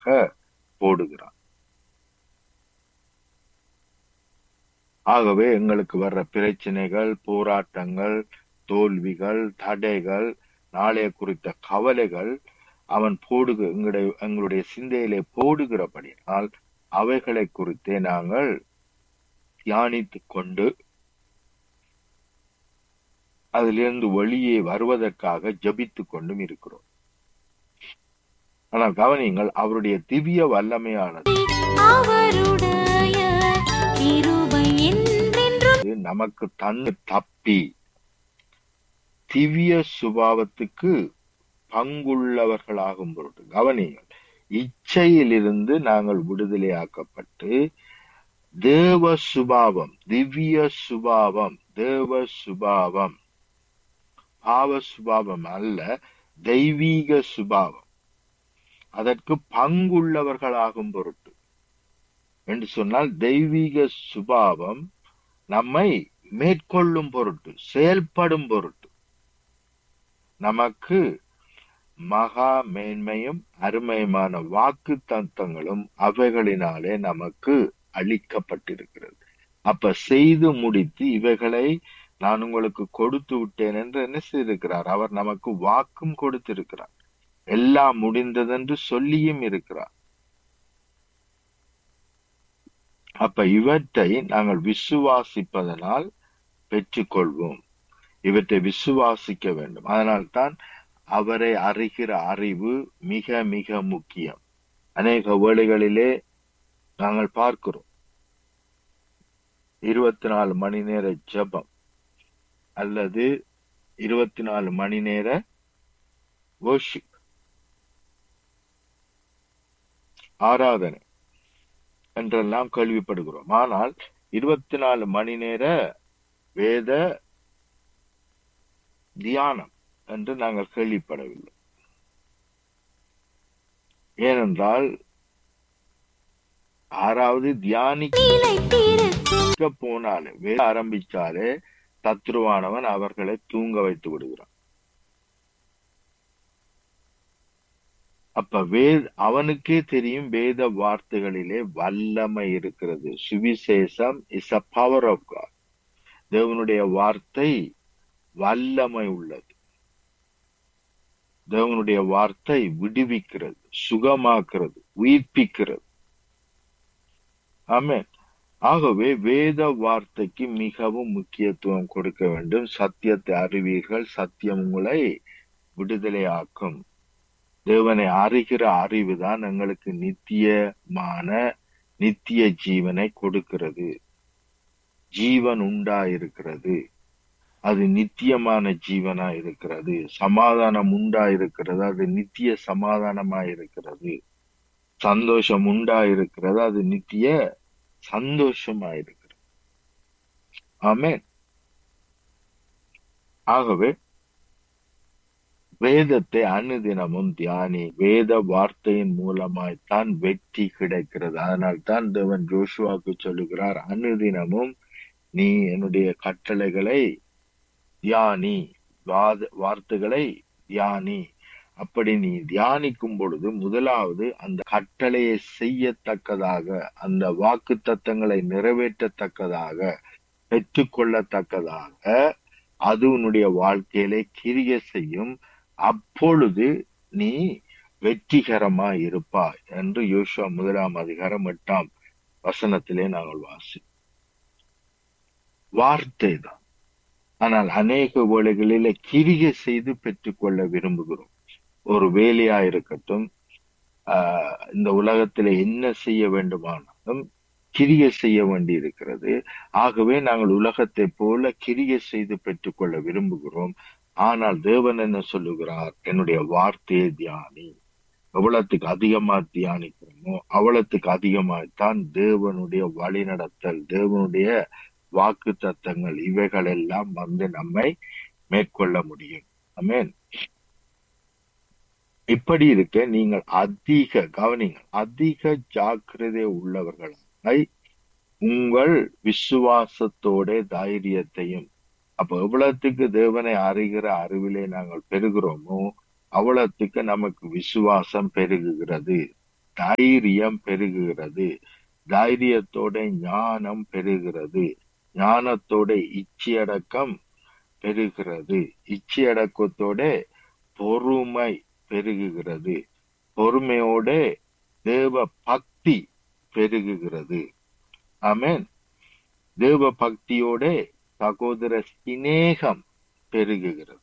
போடுகிறான் ஆகவே எங்களுக்கு வர்ற பிரச்சனைகள் போராட்டங்கள் தோல்விகள் தடைகள் நாளைய குறித்த கவலைகள் அவன் போடுக எங்களுடைய எங்களுடைய சிந்தையிலே போடுகிறபடியால் அவைகளை குறித்தே நாங்கள் தியானித்துக் கொண்டு அதிலிருந்து வெளியே வருவதற்காக ஜபித்துக் கொண்டும் இருக்கிறோம் ஆனால் கவனியுங்கள் அவருடைய திவ்ய வல்லமையானது அவருடைய கிருபை என்றென்றும் நமக்கு தன்னு தப்பி திவ்ய சுபாவத்துக்கு பங்குள்ளவர்களாகும் பொருட்டு கவனியுங்கள் இச்சையிலிருந்து நாங்கள் விடுதலையாக்கப்பட்டு தேவ சுபாவம் திவ்ய சுபாவம் தேவ சுபாவம் பாவ சுபாவம் அல்ல தெய்வீக சுபாவம் அதற்கு பங்குள்ளவர்களாகும் பொருட்டு என்று சொன்னால் தெய்வீக சுபாவம் நம்மை மேற்கொள்ளும் பொருட்டு செயல்படும் பொருட்டு நமக்கு மகா மேன்மையும் அருமையுமான வாக்கு தத்தங்களும் அவைகளினாலே நமக்கு அளிக்கப்பட்டிருக்கிறது அப்ப செய்து முடித்து இவைகளை நான் உங்களுக்கு கொடுத்து விட்டேன் என்று என்ன செய்திருக்கிறார் அவர் நமக்கு வாக்கும் கொடுத்திருக்கிறார் எல்லாம் முடிந்ததென்று சொல்லியும் இருக்கிறார் அப்ப இவற்றை நாங்கள் விசுவாசிப்பதனால் பெற்றுக்கொள்வோம் இவற்றை விசுவாசிக்க வேண்டும் அதனால்தான் அவரை அறிகிற அறிவு மிக மிக முக்கியம் அநேக வேளைகளிலே நாங்கள் பார்க்கிறோம் இருபத்தி நாலு மணி நேர ஜெபம் அல்லது இருபத்தி நாலு மணி நேர worship ஆராதனை என்றெல்லாம் கேள்விப்படுகிறோம் ஆனால் இருபத்தி நாலு மணி நேர வேத தியானம் என்று நாங்கள் கேள்விப்படவில்லை ஏனென்றால் ஆறாவது தியானிக்க நிலைத்திருக்கும் போனாலே வேத ஆரம்பிச்சாலே தத்ருவானவன் அவர்களை தூங்க வைத்து விடுகிறான் அப்ப வேத அவனுக்கே தெரியும் வேத வார்த்தைகளிலே வல்லமை இருக்கிறது சுவிசேஷம் is a power of God தேவனுடைய வார்த்தை வல்லமை உள்ளது தேவனுடைய வார்த்தை விடுவிக்கிறது சுகமாக்குறது உயிர்ப்பிக்கிறது ஆமென் ஆகவே வேத வார்த்தைக்கு மிகவும் முக்கியத்துவம் கொடுக்க வேண்டும் சத்தியத்தை அறிவீர்கள் சத்தியம் உங்களை விடுதலையாக்கும் தேவனை அறிகிற அறிவுதான் எங்களுக்கு நித்தியமான நித்திய ஜீவனை கொடுக்கிறது ஜீவன் உண்டாயிருக்கிறது அது நித்தியமான ஜீவனா இருக்கிறது சமாதானம் உண்டா இருக்கிறது அது நித்திய சமாதானமா இருக்கிறது சந்தோஷம் உண்டா இருக்கிறது அது நித்திய சந்தோஷமா இருக்கிறது ஆமென் ஆகவே வேதத்தை அனுதினமும் தியானி வேத வார்த்தையின் மூலமாய்த்தான் வெற்றி கிடைக்கிறது அதனால் தான் தேவன் ஜோஷுவாக்கு சொல்லுகிறார் அனுதினமும் நீ என்னுடைய கட்டளைகளை தியானி வாத வார்த்தைகளை தியானி அப்படி நீ தியானிக்கும் பொழுது முதலாவது அந்த கட்டளையை செய்யத்தக்கதாக அந்த வாக்கு தத்தங்களை நிறைவேற்றத்தக்கதாக பெற்றுக்கொள்ளத்தக்கதாக அது உன்னுடைய வாழ்க்கையிலே கிரிய செய்யும் அப்பொழுது நீ வெற்றிகரமா இருப்பாய் என்று யோசுவா முதலாம் அதிகாரம் எட்டாம் வசனத்திலே நாங்கள் வாசி வார்த்தை தான் ஆனால் அநேக வேளைகளில கிரிகை செய்து பெற்றுக்கொள்ள விரும்புகிறோம் ஒரு வேலையா இருக்கட்டும் ஆஹ் இந்த உலகத்தில என்ன செய்ய வேண்டுமானாலும் கிரியை செய்ய வேண்டி இருக்கிறது ஆகவே நாங்கள் உலகத்தை போல கிரியை செய்து பெற்றுக்கொள்ள விரும்புகிறோம் ஆனால் தேவன் என்ன சொல்லுகிறார் என்னுடைய வார்த்தையை தியானி எவ்வளவுக்கு அதிகமா தியானிக்கிறோமோ அவ்வளவுக்கு அதிகமாய்த்தான் தேவனுடைய வழிநடத்தல் தேவனுடைய வாக்கு தத்தங்கள் இவைகள் எல்லாம் வந்து நம்மை மேற்கொள்ள முடியும் ஆமென் இப்படி இருக்க நீங்கள் அதிக கவனிங்கள் அதிக ஜாக்கிரதை உள்ளவர்களாய் உங்கள் விசுவாசத்தோட தைரியத்தையும் அப்ப எவ்வளவுக்கு தேவனை அறிகிற அறிவிலே நாங்கள் பெறுகிறோமோ அவ்வளவுக்கு நமக்கு விசுவாசம் பெருகுகிறது தைரியம் பெருகுகிறது தைரியத்தோட ஞானம் பெருகிறது ஞானத்தோட இச்சையடக்கம் பெருகிறது இச்சையடக்கத்தோட பொறுமை பெருகுகிறது பொறுமையோட தேவ பக்தி பெருகுகிறது ஆமென் தேவ பக்தியோட சகோதர சிநேகம் பெருகுகிறது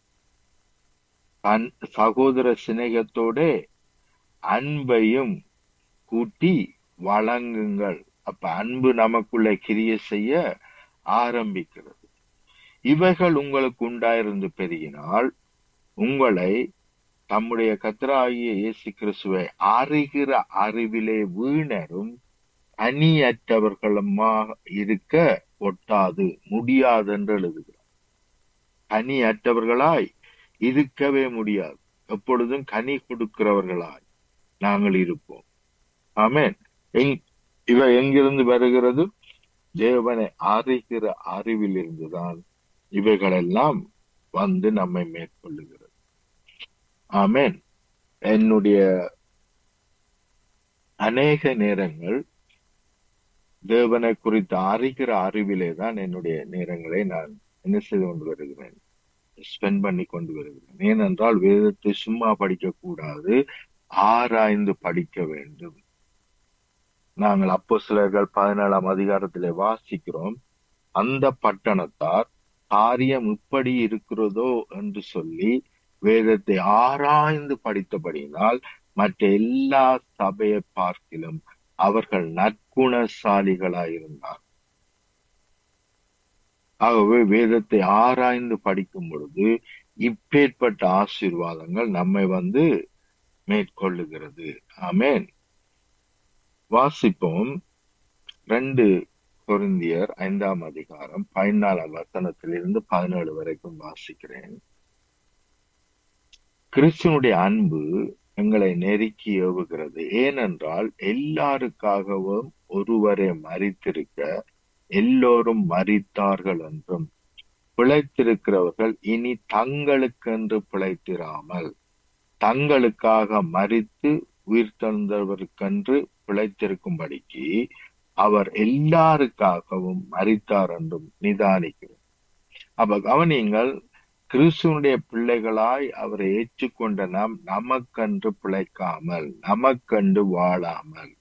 அன்- சகோதர சிநேகத்தோட அன்பையும் கூட்டி வழங்குங்கள் அப்ப அன்பு நமக்குள்ள கிரிய செய்ய ஆரம்பிக்கிறது இவைகள் உங்களுக்கு உண்டாயிருந்து பெருகினால் உங்களை தம்முடைய கத்தராகிய இயேசு கிறிஸ்துவை அறிகிற அறிவிலே வீணரும் அணியற்றவர்களுமாக இருக்க ஒட்டாது முடியாது என்று எழுதுகிறார் கனியற்றவர்களாய் இருக்கவே முடியாது எப்பொழுதும் கனி கொடுக்கிறவர்களாய் நாங்கள் இருப்போம் ஆமென் எங்- இவை எங்கிருந்து வருகிறது தேவனை அறிகிற அறிவில் இருந்துதான் இவைகளெல்லாம் வந்து நம்மை மேற்கொள்ளுகிறது ஆமென் என்னுடைய அநேக நேரங்கள் தேவனை குறித்து அறிகிற அறிவிலே தான் என்னுடைய நேரங்களை நான் என்ன செய்து கொண்டு வருகிறேன் ஸ்பெண்ட் பண்ணி கொண்டு வருகிறேன் ஏனென்றால் வேதத்தை சும்மா படிக்க கூடாது ஆராய்ந்து படிக்க வேண்டும் நாங்கள் அப்போ சிலர்கள் பதினேழாம் அதிகாரத்திலே வாசிக்கிறோம் அந்த பட்டணத்தார் காரியம் இப்படி இருக்கிறதோ என்று சொல்லி வேதத்தை ஆராய்ந்து படித்தபடியினால் மற்ற எல்லா சபையை பார்க்கிலும் அவர்கள் நற்குணசாலிகளாயிருந்தார் ஆகவே வேதத்தை ஆராய்ந்து படிக்கும் பொழுது இப்பேற்பட்ட ஆசீர்வாதங்கள் நம்மை வந்து மேற்கொள்ளுகிறது ஆமென் வாசிப்போம் ரெண்டு கொரிந்தியர் ஐந்தாம் அதிகாரம் பதினாலாம் வசனத்திலிருந்து பதினேழு வரைக்கும் வாசிக்கிறேன் கிறிஸ்துவனுடைய அன்பு எங்களை நெருக்கி ஏவுகிறது ஏனென்றால் எல்லாருக்காகவும் ஒருவரே மறித்திருக்க எல்லோரும் மறித்தார்கள் என்றும் பிழைத்திருக்கிறவர்கள் இனி தங்களுக்கென்று பிழைத்திராமல் தங்களுக்காக மறித்து உயிர்த்தெழுந்தவருக்கென்று பிழைத்திருக்கும்படிக்கு அவர் எல்லாருக்காகவும் மறித்தார் என்றும் நிதானிக்கிறோம் அப்ப கவனியுங்கள் கிறிஸ்துவனுடைய பிள்ளைகளாய் அவரை ஏற்றுக்கொண்ட நாம் நமக்கென்று பிழைக்காமல் நமக்கென்று வாழாமல்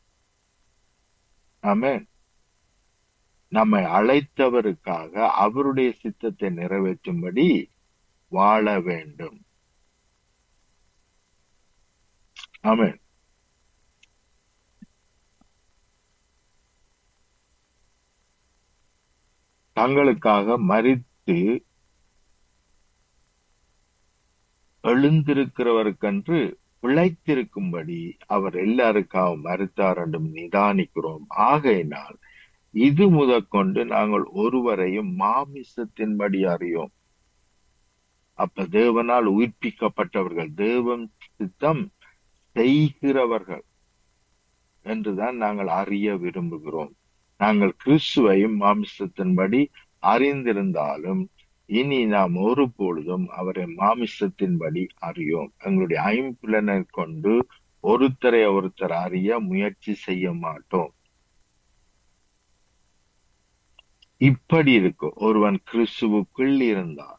ஆமென் நம்மை அழைத்தவருக்காக அவருடைய சித்தத்தை நிறைவேற்றும்படி வாழ வேண்டும் ஆமென் தங்களுக்காக மறித்து எழுந்திருக்கிறவருக்கென்று பிழைத்திருக்கும்படி அவர் எல்லாருக்காகவும் மறுத்தார் என்றும் நிதானிக்கிறோம் ஆகையினால் இது முதற்கொண்டு நாங்கள் ஒருவரையும் மாமிசத்தின்படி அறியோம் அப்ப தேவனால் உயிர்ப்பிக்கப்பட்டவர்கள் தேவன் சித்தம் செய்கிறவர்கள் என்றுதான் நாங்கள் அறிய விரும்புகிறோம் நாங்கள் கிறிஸ்துவையும் மாமிசத்தின்படி அறிந்திருந்தாலும் இனி நாம் ஒரு பொழுதும் அவரை மாமிசத்தின்படி அறியோம் எங்களுடைய ஐம்புலனை கொண்டு ஒருத்தரை ஒருத்தர் அறிய முயற்சி செய்ய மாட்டோம் இப்படி இருக்கும் ஒருவன் கிறிஸ்துவுக்குள் இருந்தான்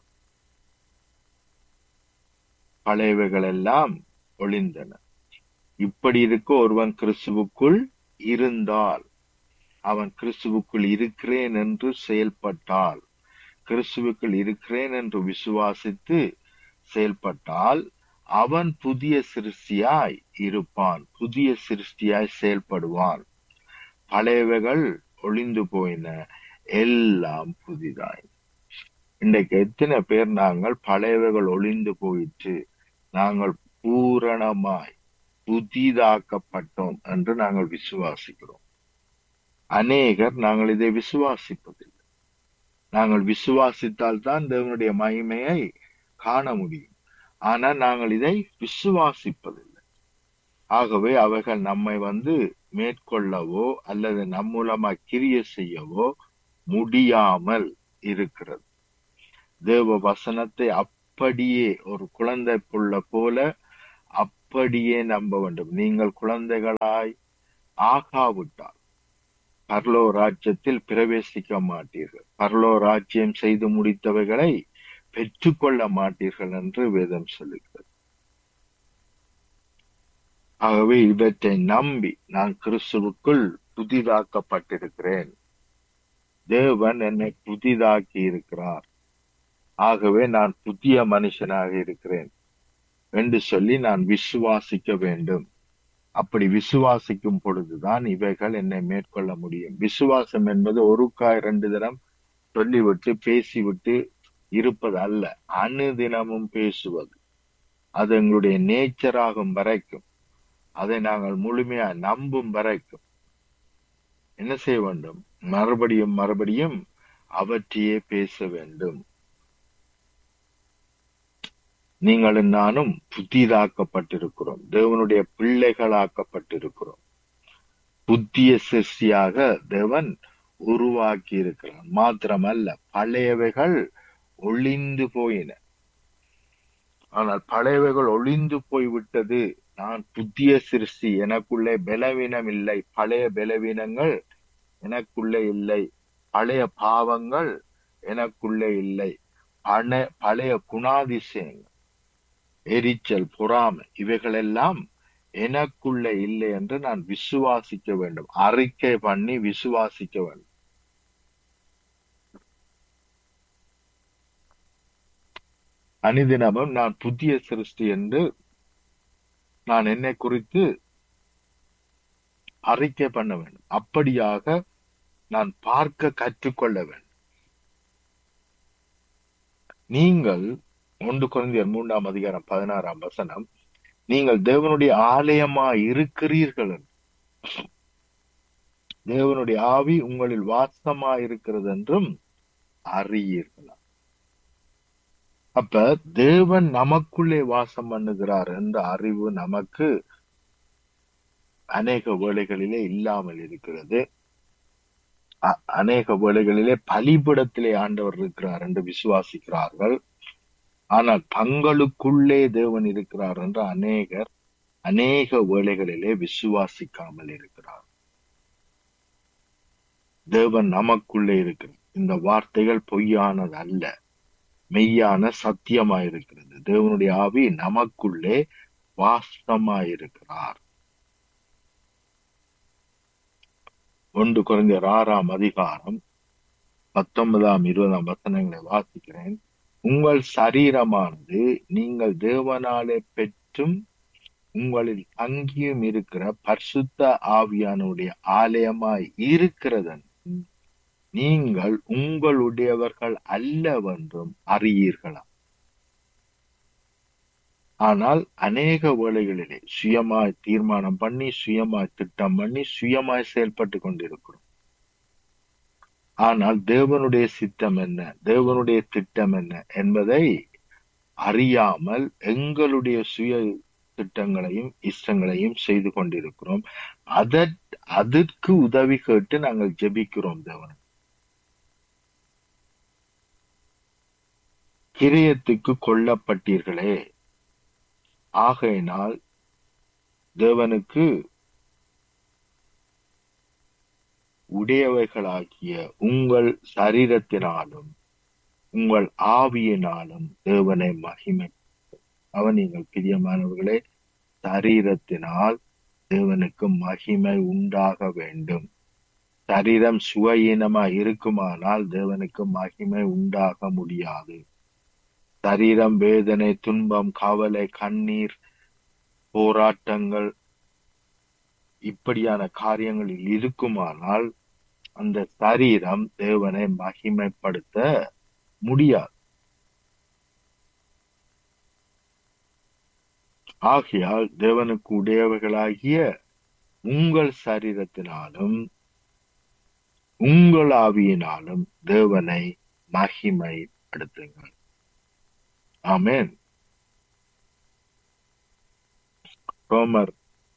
பழையவைகள் எல்லாம் ஒளிந்தன இப்படி இருக்க ஒருவன் கிறிஸ்துவுக்குள் இருந்தால் அவன் கிறிஸ்துவுக்குள் இருக்கிறேன் என்று செயல்பட்டால் கிறிஸ்துவுக்குள் இருக்கிறேன் என்று விசுவாசித்து செயல்பட்டால் அவன் புதிய சிருஷ்டியாய் இருப்பான் புதிய சிருஷ்டியாய் செயல்படுவான் பழையவைகள் ஒளிந்து போயின எல்லாம் புதிதாய் இன்றைக்கு எத்தனை பேர் நாங்கள் பழையவைகள் ஒளிந்து போயிற்று நாங்கள் பூரணமாய் புதிதாக்கப்பட்டோம் என்று நாங்கள் விசுவாசிக்கிறோம் அநேகர் நாங்கள் இதை விசுவாசிப்பதில்லை நாங்கள் விசுவாசித்தால் தான் தேவனுடைய மகிமையை காண முடியும் ஆனால் நாங்கள் இதை விசுவாசிப்பதில்லை ஆகவே அவைகள் நம்மை வந்து மேற்கொள்ளவோ அல்லது நம் மூலமா கிரிய செய்யவோ முடியாமல் இருக்கிறது தேவ வசனத்தை அப்படியே ஒரு குழந்தை புள்ள போல அப்படியே நம்ப வேண்டும் நீங்கள் குழந்தைகளாய் ஆகாவிட்டால் பரலோ ராஜ்யத்தில் பிரவேசிக்க மாட்டீர்கள் பரலோ ராஜ்யம் செய்து முடித்தவைகளை பெற்றுக்கொள்ள மாட்டீர்கள் என்று வேதம் சொல்லுகிறது ஆகவே இவற்றை நம்பி நான் கிறிஸ்துவுக்குள் புதிதாக்கப்பட்டிருக்கிறேன் தேவன் என்னை புதிதாக்கி இருக்கிறார் ஆகவே நான் புதிய மனுஷனாக இருக்கிறேன் என்று சொல்லி நான் விசுவாசிக்க வேண்டும் அப்படி விசுவாசிக்கும் பொழுதுதான் இவைகள் என்னை மேற்கொள்ள முடியும் விசுவாசம் என்பது ஒருக்கா இரண்டு தினம் சொல்லிவிட்டு பேசிவிட்டு இருப்பது அல்ல அனுதினமும் பேசுவது அது எங்களுடைய நேச்சராகும் வரைக்கும் அதை நாங்கள் முழுமையா நம்பும் வரைக்கும் என்ன செய்ய வேண்டும் மறுபடியும் மறுபடியும் அவற்றையே பேச வேண்டும் நீங்களும் நானும் புதிதாக்கப்பட்டிருக்கிறோம் தேவனுடைய பிள்ளைகளாக்கப்பட்டிருக்கிறோம் புத்திய சிருஷ்டியாக தேவன் உருவாக்கி இருக்கிறார் மாத்திரமல்ல பழையவைகள் ஒளிந்து போயின ஆனால் பழையவைகள் ஒளிந்து போய்விட்டது நான் புதிய சிருஷ்டி எனக்குள்ளே பலவீனம் இல்லை பழைய பலவீனங்கள் எனக்குள்ளே இல்லை பழைய பாவங்கள் எனக்குள்ளே இல்லை பண பழைய குணாதிசயங்கள் எரிச்சல் பொறாமை இவைகளெல்லாம் எனக்குள்ள இல்லை என்று நான் விசுவாசிக்க வேண்டும் அறிக்கை பண்ணி விசுவாசிக்க வேண்டும் அனிதினமும் நான் புதிய சிருஷ்டி என்று நான் என்னை குறித்து அறிக்கை பண்ண வேண்டும் அப்படியாக நான் பார்க்க கற்றுக்கொள்ள வேண்டும் நீங்கள் ஒன்று குழந்தையர் மூன்றாம் அதிகாரம் பதினாறாம் வசனம் நீங்கள் தேவனுடைய ஆலயமா இருக்கிறீர்கள் என்று. தேவனுடைய ஆவி உங்களில் வாசமா இருக்கிறது என்றும் அறியீர்களா அப்ப தேவன் நமக்குள்ளே வாசம் பண்ணுகிறார் என்ற அறிவு நமக்கு அநேக வேளைகளிலே இல்லாமல் இருக்கிறது அ- அநேக வேளைகளிலே பலிபிடத்திலே ஆண்டவர் இருக்கிறார் என்று விசுவாசிக்கிறார்கள் ஆனால் தங்களுக்குள்ளே தேவன் இருக்கிறார் என்று அநேகர் அநேக வேளைகளிலே விசுவாசிக்காமல் இருக்கிறார் தேவன் நமக்குள்ளே இருக்கிறார் இந்த வார்த்தைகள் பொய்யானது அல்ல மெய்யான சத்தியமாயிருக்கிறது தேவனுடைய ஆவி நமக்குள்ளே வாசமாயிருக்கிறார் ஒன்று குறைந்தர் ஆறாம் அதிகாரம் பத்தொன்பதாம் இருபதாம் வசனங்களை வாசிக்கிறேன் உங்கள் சரீரமானது நீங்கள் தேவனாலே பெற்றும் உங்களில் தங்கியும் இருக்கிற பரிசுத்த ஆவியானுடைய ஆலயமாய் இருக்கிறதன் நீங்கள் உங்களுடையவர்கள் அல்லவென்றும் அறியீர்களா ஆனால் அநேக வேளைகளிலே சுயமாய் தீர்மானம் பண்ணி சுயமாய் திட்டம் பண்ணி சுயமாய் செயல்பட்டு கொண்டிருக்கிறோம் ஆனால் தேவனுடைய சித்தம் என்ன தேவனுடைய திட்டம் என்ன என்பதை அறியாமல் எங்களுடைய சுய திட்டங்களையும் இஷ்டங்களையும் செய்து கொண்டிருக்கிறோம் அதற் அதற்கு உதவி கேட்டு நாங்கள் ஜெபிக்கிறோம் தேவன் கிரியத்துக்கு கொல்லப்பட்டீர்களே ஆகையினால் தேவனுக்கு உடையவைகளாகிய உங்கள் சரீரத்தினாலும் உங்கள் ஆவியினாலும் தேவனை மகிமை அவன் நீங்கள் பிரியமானவர்களே சரீரத்தினால் தேவனுக்கு மகிமை உண்டாக வேண்டும் சரீரம் சுவஈனமா இருக்குமானால் தேவனுக்கு மகிமை உண்டாக முடியாது சரீரம் வேதனை துன்பம் கவலை கண்ணீர் போராட்டங்கள் இப்படியான காரியங்களில் இருக்குமானால் அந்த சரீரம் தேவனை மகிமைப்படுத்த முடியாது ஆகையால் தேவனுக்கு உடையவைகளாகிய உங்கள் சரீரத்தினாலும் உங்கள் ஆவியினாலும் தேவனை மகிமைப்படுத்துங்கள் ஆமென் ரோமர்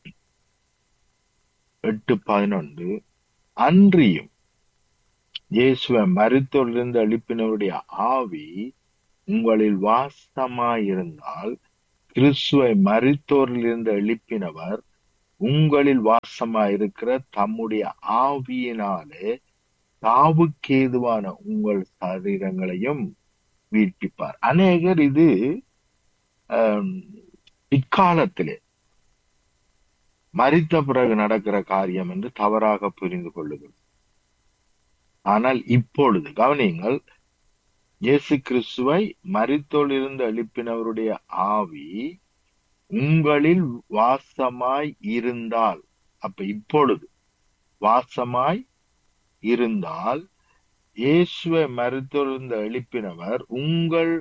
எட்டு பதினொன்று அன்றியும் இயேசுவை மருத்துவரிலிருந்து எழுப்பினவருடைய ஆவி உங்களில் வாசமாயிருந்தால் கிறிஸ்துவை மரித்தோரிலிருந்து எழுப்பினவர் உங்களில் வாசமாயிருக்கிற தம்முடைய ஆவியினாலே சாவுக்கேதுவான உங்கள் சரீரங்களையும் உயிர்ப்பிப்பார் அநேகர் இது ஆம், இக்காலத்திலே மரித்த பிறகு நடக்கிற காரியம் என்று தவறாக புரிந்து கொள்ளுங்கள் ஆனால் இப்பொழுது கவனியுங்கள் இயேசு கிறிஸ்துவை மரித்தோலிருந்து எழுப்பினவருடைய ஆவி உங்களில் வாசமாய் இருந்தால் அப்ப இப்பொழுது வாசமாய் இருந்தால் இயேசுவை மருத்துவருந்து எழுப்பினவர் உங்கள்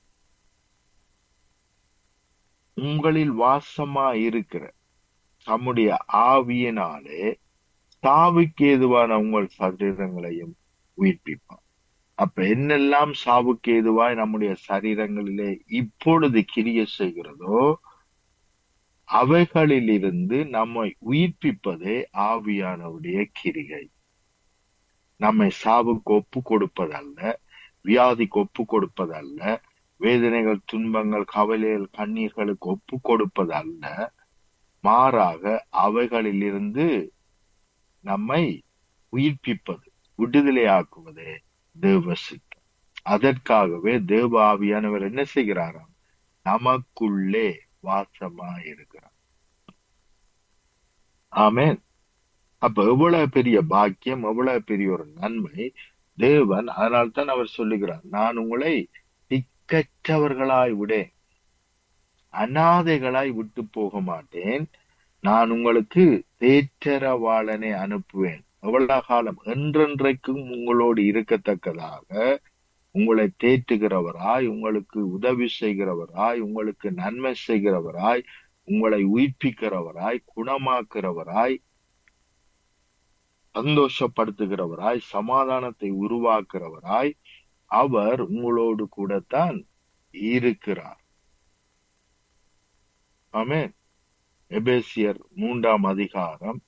உங்களில் வாசமாய் இருக்கிற தம்முடைய ஆவியினாலே சாவுக்கு ஏதுவான உங்கள் சரீரங்களையும் உயிர்ப்பிப்பார் அப்ப என்னெல்லாம் சாவுக்கு ஏதுவாய் நம்முடைய சரீரங்களிலே இப்பொழுது கிரிய செய்கிறதோ அவைகளிலிருந்து நம்மை உயிர்ப்பிப்பதே ஆவியானவருடைய கிரிகை நம்மை சாவுக்கு ஒப்பு கொடுப்பதல்ல வியாதிக்கு ஒப்பு கொடுப்பதல்ல வேதனைகள் துன்பங்கள் கவலைகள் கண்ணீர்களுக்கு ஒப்பு கொடுப்பதல்ல மாறாக அவைகளிலிருந்து நம்மை உயிர்ப்பிப்பது விடுதலையாக்குவதே தேவ சித்தம் அதற்காகவே தேவ ஆவியானவர் என்ன செய்கிறாராம் நமக்குள்ளே வாசமா இருக்கிறார் ஆமென் அப்ப எவ்வளவு பெரிய பாக்கியம் எவ்வளவு பெரிய ஒரு நன்மை தேவன் அதனால்தான் அவர் சொல்லுகிறார் நான் உங்களை திக்கற்றவர்களாய் விடேன் அனாதைகளாய் விட்டு போக மாட்டேன் நான் உங்களுக்கு தேற்றரவாளனை அனுப்புவேன் எவ்வளவு காலம் என்றென்றைக்கும் உங்களோடு இருக்கத்தக்கதாக உங்களை தேற்றுகிறவராய் உங்களுக்கு உதவி செய்கிறவராய் உங்களுக்கு நன்மை செய்கிறவராய் உங்களை உயிர்ப்பிக்கிறவராய் குணமாக்குறவராய் சந்தோஷப்படுத்துகிறவராய் சமாதானத்தை உருவாக்குறவராய் அவர் உங்களோடு கூடத்தான் இருக்கிறார் ஆமென் எபேசியர் மூன்றாம் அதிகாரம்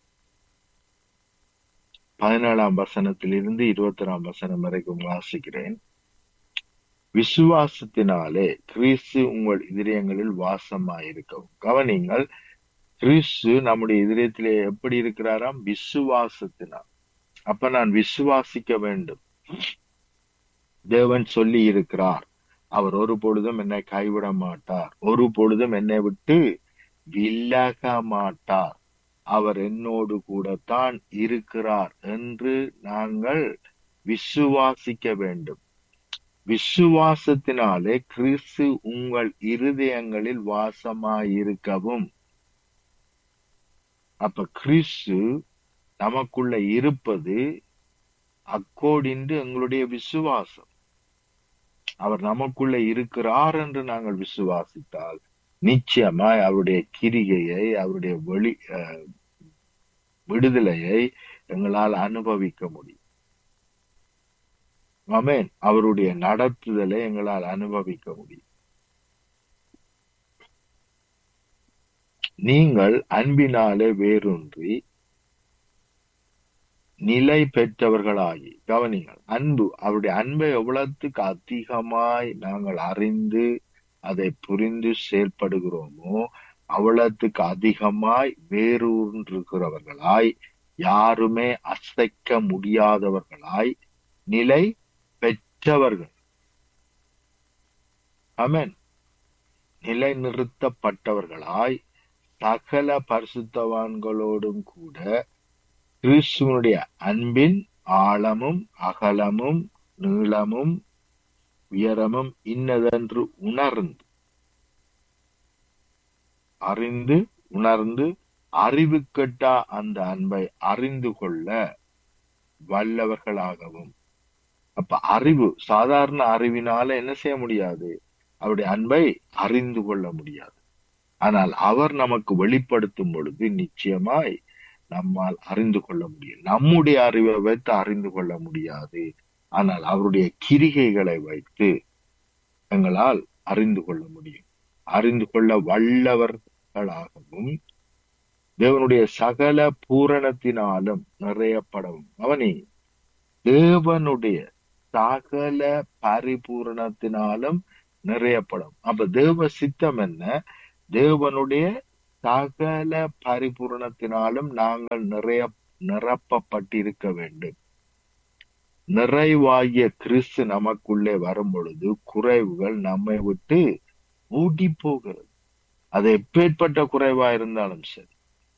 பதினேழாம் வசனத்திலிருந்து இருபத்தி ஆறாம் வசனம் வரைக்கும் வாசிக்கிறேன் விசுவாசத்தினாலே கிறிஸ்து உங்கள் இதயங்களில் வாசமாயிருக்கவும் கவனிங்கள் கிறிஸ்து நம்முடைய இதயத்திலே எப்படி இருக்கிறாராம் விசுவாசத்தினால் அப்ப நான் விசுவாசிக்க வேண்டும் தேவன் சொல்லி இருக்கிறார் அவர் ஒரு பொழுதும் என்னை கைவிட மாட்டார் ஒரு பொழுதும் என்னை விட்டு விலக மாட்டார் அவர் என்னோடு கூடத்தான் இருக்கிறார் என்று நாங்கள் விசுவாசிக்க வேண்டும் விசுவாசத்தினாலே கிறிஸ்து உங்கள் இருதயங்களில் வாசமாயிருக்கவும் அப்ப கிறிஸ்து நமக்குள்ள இருப்பது அக்கோடின்று எங்களுடைய விசுவாசம் அவர் நமக்குள்ள இருக்கிறார் என்று நாங்கள் விசுவாசித்தால் நிச்சயமாய் அவருடைய கிரிகையை அவருடைய வெளி அஹ், விடுதலையை எங்களால் அனுபவிக்க முடியும் ஆமென் அவருடைய நடத்துதலை எங்களால் அனுபவிக்க முடியும் நீங்கள் அன்பினாலே வேரூன்றி நிலை பெற்றவர்களாகி கவனிங்கள் அன்பு அவருடைய அன்பை எவ்வளவுக்கு அதிகமாய் நாங்கள் அறிந்து அதை புரிந்து செயல்படுகிறோமோ அவ்வளவுக்கு அதிகமாய் வேரூன்றுகிறவர்களாய் யாருமே அசைக்க முடியாதவர்களாய் நிலை பெற்றவர்கள் ஆமென் நிலைநிறுத்தப்பட்டவர்களாய் சகல பரிசுத்தவான்களோடும் கூட கிறிஸ்துவனுடைய அன்பின் ஆழமும் அகலமும் நீளமும் உயரமும் இன்னதென்று உணர்ந்து அறிந்து உணர்ந்து அறிவு கெட்டா அந்த அன்பை அறிந்து கொள்ள வல்லவர்களாகவும் அப்ப அறிவு சாதாரண அறிவினால என்ன செய்ய முடியாது அவருடைய அன்பை அறிந்து கொள்ள முடியாது ஆனால் அவர் நமக்கு வெளிப்படுத்தும் பொழுது நிச்சயமாய் நம்மால் அறிந்து கொள்ள முடியும் நம்முடைய அறிவை வைத்து அறிந்து கொள்ள முடியாது ஆனால் அவருடைய கிரிகைகளை வைத்து எங்களால் அறிந்து கொள்ள முடியும் அறிந்து கொள்ள வல்லவர்களாகவும் தேவனுடைய சகல பூரணத்தினாலும் நிறையப்படவும் அவனி தேவனுடைய சகல பரிபூரணத்தினாலும் நிறையப்படும் அப்ப தேவ சித்தம் என்ன தேவனுடைய சகல பரிபூரணத்தினாலும் நாங்கள் நிறைய நிரப்பப்பட்டிருக்க வேண்டும் நிறைவாகிய கிறிஸ்து நமக்குள்ளே வரும் பொழுது குறைவுகள் நம்மை விட்டு மூடி போகிறது அது எப்பேற்பட்ட குறைவா இருந்தாலும் சரி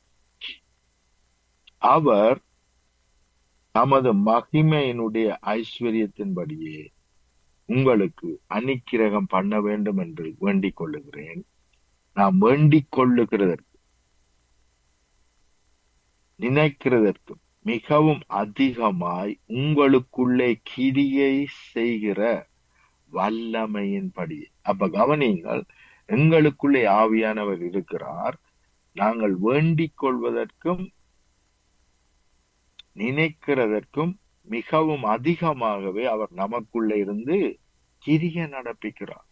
அவர் தமது மகிமையினுடைய ஐஸ்வர்யத்தின்படியே உங்களுக்கு அனுக்கிரகம் பண்ண வேண்டும் என்று வேண்டிக் கொள்ளுகிறேன் நாம் வேண்டிக் கொள்ளுகிறதற்கு நினைக்கிறதற்கு மிகவும் அதிகமாய் உங்களுக்குள்ளே கிரியை செய்கிற வல்லமையின்படி அப்ப கவனியுங்கள் எங்களுக்குள்ளே ஆவியானவர் இருக்கிறார் நாங்கள் வேண்டிக் கொள்வதற்கும் நினைக்கிறதற்கும் மிகவும் அதிகமாகவே அவர் நமக்குள்ளே இருந்து கிரிய நடப்பிக்கிறார்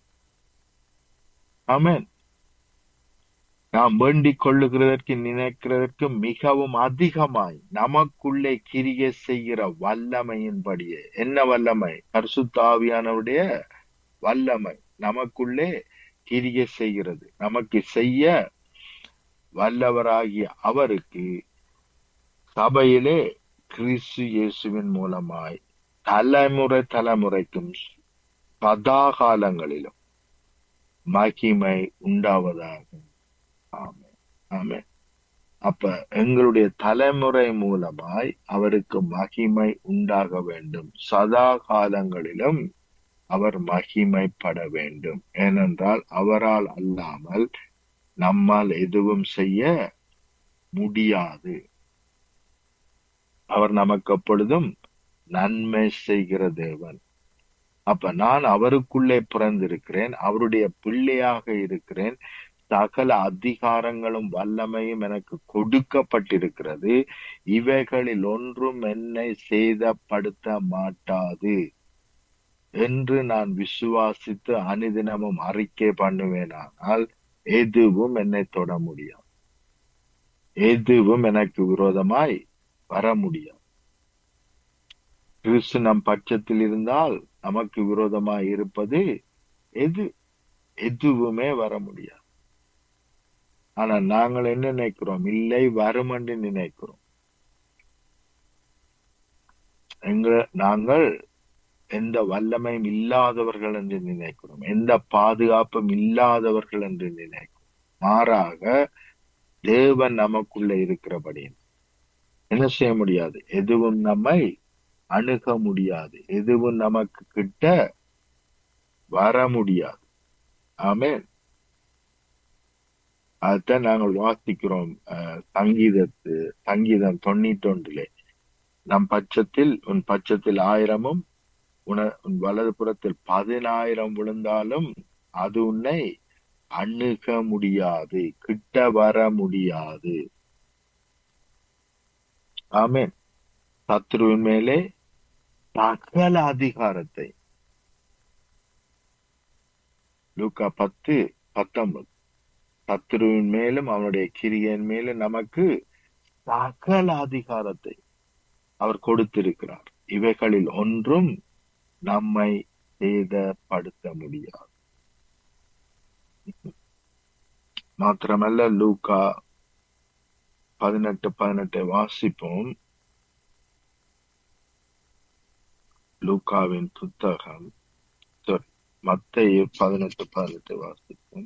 ஆமென் நாம் வேண்டிக் கொள்ளுகிறதற்கு நினைக்கிறதற்கு மிகவும் அதிகமாய் நமக்குள்ளே கிரிய செய்கிற வல்லமையின்படியே என்ன வல்லமை பரிசுத்தாவியானவருடைய வல்லமை நமக்குள்ளே கிரிய செய்கிறது நமக்கு செய்ய வல்லவராகிய அவருக்கு சபையிலே கிறிஸ்து இயேசுவின் மூலமாய் தலைமுறை தலைமுறைக்கும் சதா காலங்களிலும் மகிமை உண்டாவதாக ஆமே ஆமே அப்ப எங்களுடைய தலைமுறை மூலமாய் அவருக்கு மகிமை உண்டாக வேண்டும் சதா காலங்களிலும் அவர் மகிமைப்பட வேண்டும் ஏனென்றால் அவரால் அல்லாமல் நம்மால் எதுவும் செய்ய முடியாது அவர் நமக்கு எப்பொழுதும் நன்மை செய்கிற தேவன் அப்ப நான் அவருக்குள்ளே பிறந்திருக்கிறேன் அவருடைய பிள்ளையாக இருக்கிறேன் சகல அதிகாரங்களும் வல்லமையும் எனக்கு கொடுக்கப்பட்டிருக்கிறது இவைகளில் ஒன்றும் என்னை சேதப்படுத்த மாட்டாது என்று நான் விசுவாசித்து அனுதினமும் அறிக்கை பண்ணுவேனானால் எதுவும் என்னை தொட முடியாது எதுவும் எனக்கு விரோதமாய் வர முடியாது கிறிஸ்து நம் பட்சத்தில் இருந்தால் நமக்கு விரோதமாய் இருப்பது எது எதுவுமே வர முடியாது ஆனா நாங்கள் என்ன நினைக்கிறோம் இல்லை வரும் என்று நினைக்கிறோம் எங்க நாங்கள் எந்த வல்லமையும் இல்லாதவர்கள் என்று நினைக்கிறோம் எந்த பாதுகாப்பும் இல்லாதவர்கள் என்று நினைக்கிறோம் மாறாக தேவன் நமக்குள்ள இருக்கிறபடி என்ன செய்ய முடியாது எதுவும் நம்மை அணுக முடியாது எதுவும் நமக்கு கிட்ட வர முடியாது ஆமென் அதான் நாங்கள் வாசிக்கிறோம் அஹ், சங்கீதத்து சங்கீதம் தொண்ணூத்தி ஒன்றிலே நம் பட்சத்தில் உன் பட்சத்தில் ஆயிரமும் உன உன் வலது புறத்தில் பதினாயிரம் விழுந்தாலும் அது உன்னை அணுக முடியாது கிட்ட வர முடியாது ஆமென் சத்ருவின் மேலே சகல அதிகாரத்தை லூக்கா பத்து பத்தொன்பது சத்ருவின் மேலும் அவனுடைய கிரியின் மேலும் நமக்கு சகல அதிகாரத்தை அவர் கொடுத்திருக்கிறார் இவைகளில் ஒன்றும் நம்மை சேதப்படுத்த முடியாது மாத்திரமல்ல லூக்கா பதினெட்டு பதினெட்டை வாசிப்போம் லூக்காவின் புத்தகம் sorry, மத்தேயு பதினெட்டு பதினெட்டு வாசிப்போம்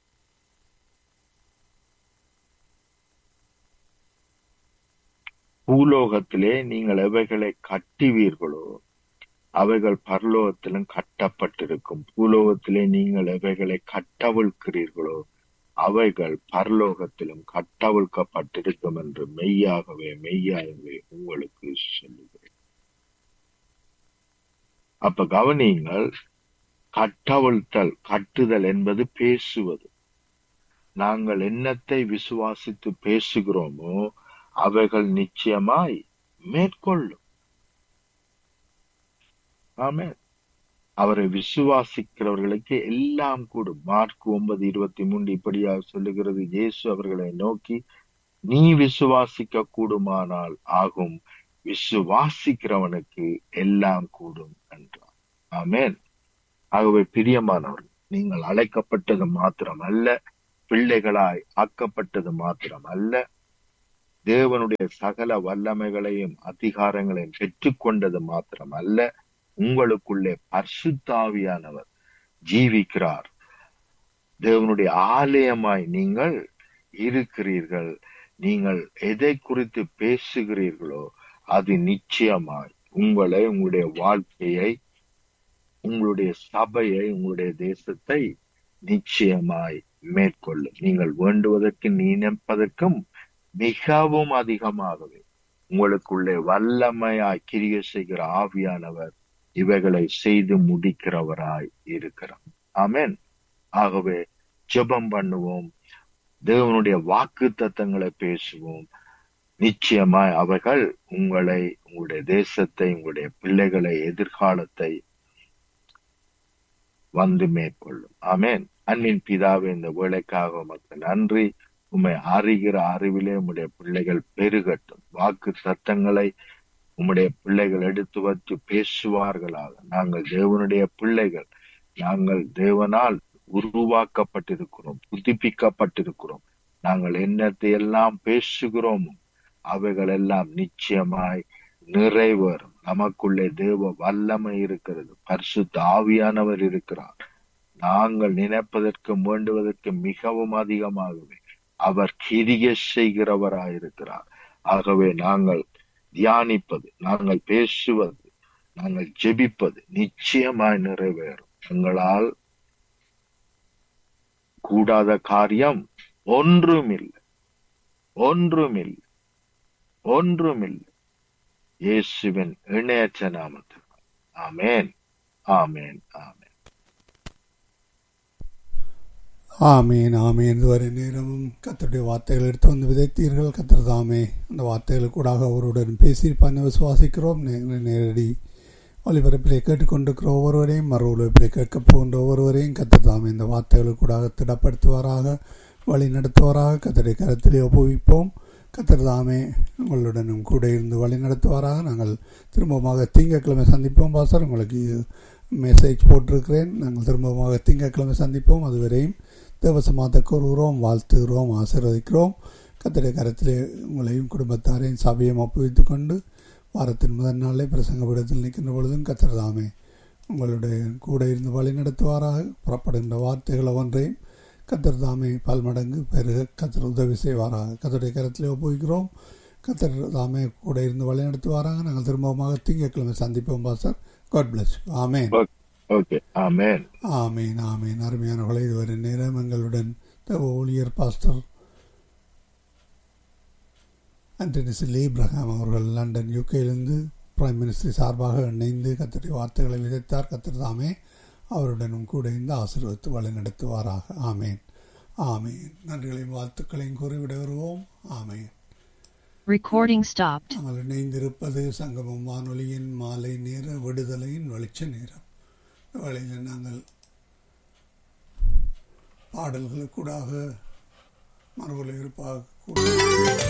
பூலோகத்திலே நீங்கள் எவைகளை கட்டுவீர்களோ அவைகள் பரலோகத்திலும் கட்டப்பட்டிருக்கும் பூலோகத்திலே நீங்கள் எவைகளை கட்டவிழ்க்கிறீர்களோ அவைகள் பரலோகத்திலும் கட்டவிழ்க்கப்பட்டிருக்கும் என்று மெய்யாகவே மெய்யாகவே உங்களுக்கு சொல்லுகிறேன் அப்ப கவனியுங்கள் கட்டவிழ்த்தல் கட்டுதல் என்பது பேசுவது நாங்கள் என்னத்தை விசுவாசித்து பேசுகிறோமோ அவைகள் நிச்சயமாய் மேற்கொள்ளும் ஆமென் அவரை விசுவாசிக்கிறவர்களுக்கு எல்லாம் கூடும் மார்க் ஒன்பது இருபத்தி மூன்று இப்படியாக சொல்லுகிறது இயேசு அவர்களை நோக்கி நீ விசுவாசிக்க கூடுமானால் ஆகும் விசுவாசிக்கிறவனுக்கு எல்லாம் கூடும் என்றார் ஆமென் ஆகவே பிரியமானவர்கள் நீங்கள் அழைக்கப்பட்டது மாத்திரம் அல்ல பிள்ளைகளாய் ஆக்கப்பட்டது மாத்திரம் அல்ல தேவனுடைய சகல வல்லமைகளையும் அதிகாரங்களையும் பெற்றுக்கொண்டது மாத்திரம் அல்ல உங்களுக்குள்ளே பரிசுத்தாவியானவர் ஜீவிக்கிறார் தேவனுடைய ஆலயமாய் நீங்கள் இருக்கிறீர்கள் நீங்கள் எதை குறித்து பேசுகிறீர்களோ அது நிச்சயமாய் உங்களை உங்களுடைய வாழ்க்கையை உங்களுடைய சபையை உங்களுடைய தேசத்தை நிச்சயமாய் மேற்கொள்ளும் நீங்கள் வேண்டுவதற்கு நினைப்பதற்கும் மிகவும் அதிகமாகவே உங்களுக்குள்ளே வல்லமையாய் கிரிய செய்கிற ஆவியானவர் இவைகளை செய்து முடிக்கிறவராய் இருக்கிறார் ஆமென் ஆகவே ஜெபம் பண்ணுவோம் தேவனுடைய வாக்கு தத்தங்களை பேசுவோம் நிச்சயமாய் அவைகள் உங்களை உங்களுடைய தேசத்தை உங்களுடைய பிள்ளைகளை எதிர்காலத்தை வந்து மேற்கொள்ளும் ஆமென் அன்பின் பிதாவே இந்த வேலைக்காக உமக்கு நன்றி உம்மை அறிகிற அறிவிலே உம்முடைய பிள்ளைகள் பெருகட்டும் வாக்கு சத்தங்களை உம்முடைய பிள்ளைகள் எடுத்து வச்சு பேசுவார்களாக நாங்கள் தேவனுடைய பிள்ளைகள் நாங்கள் தேவனால் உருவாக்கப்பட்டிருக்கிறோம் புதுப்பிக்கப்பட்டிருக்கிறோம் நாங்கள் என்னத்தை எல்லாம் பேசுகிறோமோ அவைகள் எல்லாம் நிச்சயமாய் நிறைவேறும் நமக்குள்ளே தேவ வல்லமை இருக்கிறது பரிசுத்த ஆவியானவர் இருக்கிறார் நாங்கள் நினைப்பதற்கு வேண்டுவதற்கு மிகவும் அதிகமாகவே அவர் கிரிய செய்கிறவராயிருக்கிறார் ஆகவே நாங்கள் தியானிப்பது நாங்கள் பேசுவது நாங்கள் ஜெபிப்பது நிச்சயமாய் நிறைவேறும் எங்களால் கூடாத காரியம் ஒன்றுமில்லை ஒன்றுமில்லை ஒன்றுமில்லை இயேசுவின் இணையற்ற நாமத்தில் ஆமென் ஆமென் ஆமென் ஆமீன் ஆமீன் இதுவரை நேரமும் கத்தருடைய வார்த்தைகள் எடுத்து வந்து விதைத்தீர்கள் கத்தர் தாமே அந்த வார்த்தைகளுக்கூடாக அவருடன் பேசியிருப்பான்னு விசுவாசிக்கிறோம் நே- நேரடி ஒலிபரப்பிலே கேட்டுக்கொண்டிருக்கிற ஒவ்வொருவரையும் மறு ஒலிபரப்பிலே கேட்கப் போகின்ற ஒவ்வொருவரையும் கத்தர் தாமே இந்த வார்த்தைகளுக்கூடாக திடப்படுத்துவாராக வழி நடத்துவாராக கத்தருடைய கருத்திலே ஒப்புவிப்போம் கத்தர் தாமே உங்களுடனும் கூட இருந்து வழி நடத்துவாராக நாங்கள் திரும்பமாக திங்கட்கிழமை சந்திப்போம் பாசர் உங்களுக்கு மெசேஜ் போட்டிருக்கிறேன் நாங்கள் திரும்பமாக திங்கட்கிழமை சந்திப்போம் அதுவரையும் தேவசமாத்த கூறுகிறோம் வாழ்த்துகிறோம் ஆசீர்வதிக்கிறோம் கத்தருடைய கரத்திலே உங்களையும் குடும்பத்தாரையும் சபையும் ஒப்புவித்துக் கொண்டு வாரத்தின் முதல் நாளே பிரசங்கப்படத்தில் நிற்கின்ற பொழுதும் கத்தர் தாமே உங்களுடைய கூட இருந்து வழி நடத்துவாராக புறப்படுகின்ற வார்த்தைகள் ஒன்றையும் கத்தர் தாமே பல்மடங்கு பெருக கத்தர் உதவி செய்வாராக கத்தருடைய கரத்திலே ஒப்புவிக்கிறோம் கத்தர் தாமே கூட இருந்து வழி நடத்துவாராக நாங்கள் திரும்பமாக திங்கட்கிழமை சந்திப்போம் பாசர் காட் பிளஸ் ஆமேன் ஓகே ஆமென் ஆமீன் ஆமீன் அருமையானவர்களை இதுவரை நேரம் எங்களுடன் தேவ ஊழியர் பாஸ்டர் ஆண்டனி சில்லி இப்ரஹாம் அவர்கள் லண்டன் யூகேயிலிருந்து பிரைம் மினிஸ்டர் சார்பாக இணைந்து கத்தருடைய வார்த்தைகளை விதைத்தார் கத்தர் தாமே அவருடனும் கூட இருந்து ஆசீர்வதித்து வழி நடத்துவாராக ஆமேன் ஆமேன் நன்றிகளையும் வாழ்த்துக்களையும் கூறி விட வருவோம் ஆமேன் Recording stopped. நாங்கள் இணைந்திருப்பது சங்கமம் வானொலியின் மாலை நேர விடுதலையின் வெளிச்ச நேரம் வேளையில் நாங்கள் பாடல்களுக்கூடாக மறுவலை இருப்பாக